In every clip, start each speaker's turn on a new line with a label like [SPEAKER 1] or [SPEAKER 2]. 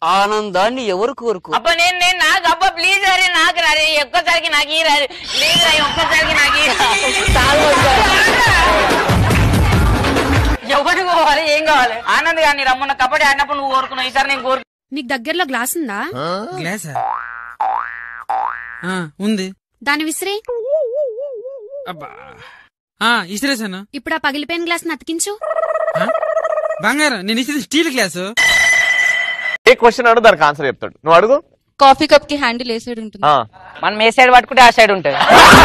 [SPEAKER 1] ఆనందాన్ని ఎవరు కోరుకో
[SPEAKER 2] అబ్బా నేను నేను నాకు అబ్బా ప్లీజ్ అరే నాకు అరే ఒక్కసారికి నాకు ఈ రా ప్లీజ్ రా ఒక్కసారికి నాకు ఈ రా. ఎవరికి పోవాలి ఏం కావాలి ఆనంద్ గారిని రమ్మన్న కబడ్డీ ఆడినప్పుడు నువ్వు కోరుకున్నావు ఈసారి నేను కోరుకు
[SPEAKER 3] మీకు దగ్గరలో గ్లాస్ ఉందా
[SPEAKER 4] గ్లాసా ఆ, ఉంది
[SPEAKER 3] దాని విసిరే
[SPEAKER 4] అబ్బా ఆ, ఇసిరేసాను
[SPEAKER 3] ఇప్పుడు ఆ పగిలిపోయిన గ్లాస్ అతికించు
[SPEAKER 4] ఆ? బంగారం నేను ఇచ్చిన స్టీల్ గ్లాసు
[SPEAKER 5] ఏ క్వశ్చన్ అడుగు దానికి ఆన్సర్ చెప్తాడు నువ్వు అడుగు
[SPEAKER 6] కాఫీ కప్ కి హ్యాండిల్ వేసేది ఉంటుంది
[SPEAKER 5] ఆ.
[SPEAKER 2] మనం ఏ సైడ్ పట్టుకుంటే ఆ సైడ్ ఉంటుంది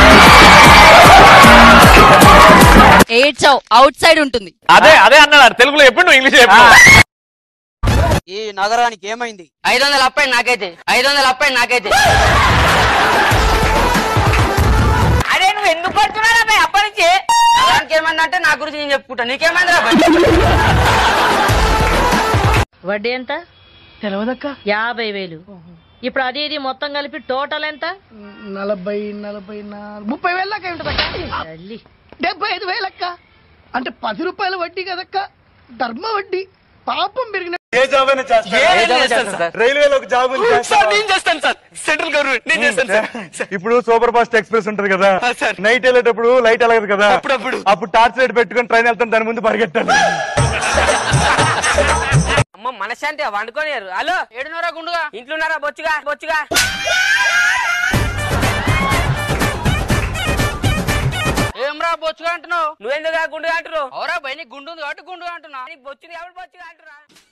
[SPEAKER 6] ఎయిట్ అవుట్ సైడ్ ఉంటుంది
[SPEAKER 5] అదే అదే అన్నాడు తెలుగులో ఎప్పుడు నువ్వు ఇంగ్లీష్ చెప్పు
[SPEAKER 1] ఈ నగరానికి ఏమైంది
[SPEAKER 2] ఐదు వందల అప్పై నాకైతే ఐదు వందల అప్పై నాకైతే అరే నువ్వు ఎందుకు పడుతున్నాడు అబ్బాయి అప్పటి నుంచి నాకు ఏమైంది అంటే నా గురించి నేను చెప్పుకుంటా నీకేమైంది
[SPEAKER 7] వడ్డీ ఎంత తెలియదక్క యాభై వేలు ఇప్పుడు అది ఇది మొత్తం కలిపి టోటల్ ఎంత
[SPEAKER 8] నలభై నలభై నాలుగు ముప్పై వేలు దాకా ఉంటదక్క
[SPEAKER 7] తల్లి
[SPEAKER 8] డెబ్బై ఐదు వేలక్క అంటే పది రూపాయల వడ్డీ కదక్క ధర్మ వడ్డీ పాపం పెరిగిన
[SPEAKER 9] రైల్వేలోకి జాబ్ నేను చేస్తాను సార్ సెంట్రల్ గవర్నమెంట్ నేను చేస్తాను సార్ ఇప్పుడు సూపర్ ఫాస్ట్ ఎక్స్ప్రెస్ ఉంటది కదా నైట్ వెళ్ళేటప్పుడు లైట్ వెళ్ళదు కదా అప్పుడప్పుడు అప్పుడు టార్చ్ లైట్ పెట్టుకొని ట్రైన్ వెళ్తాను దాని ముందు పరిగెట్టాలి
[SPEAKER 2] అమ్మ మనశాంతి వండుకొని హలో ఏడున్నరా గుండుగా ఇంట్లోన్నారా బొచ్చుగా బొచ్చుగా ఏమ్రా బొచ్చుగా అంటున్నావు నువ్వెందుకు గుండుగా అంటున్నావు అవరా బయట గుండు ఉంది కాబట్టి గుండుగా అంటున్నావు నీకు బొచ్చుది ఎవరు బొచ్చుగా అంటున్నా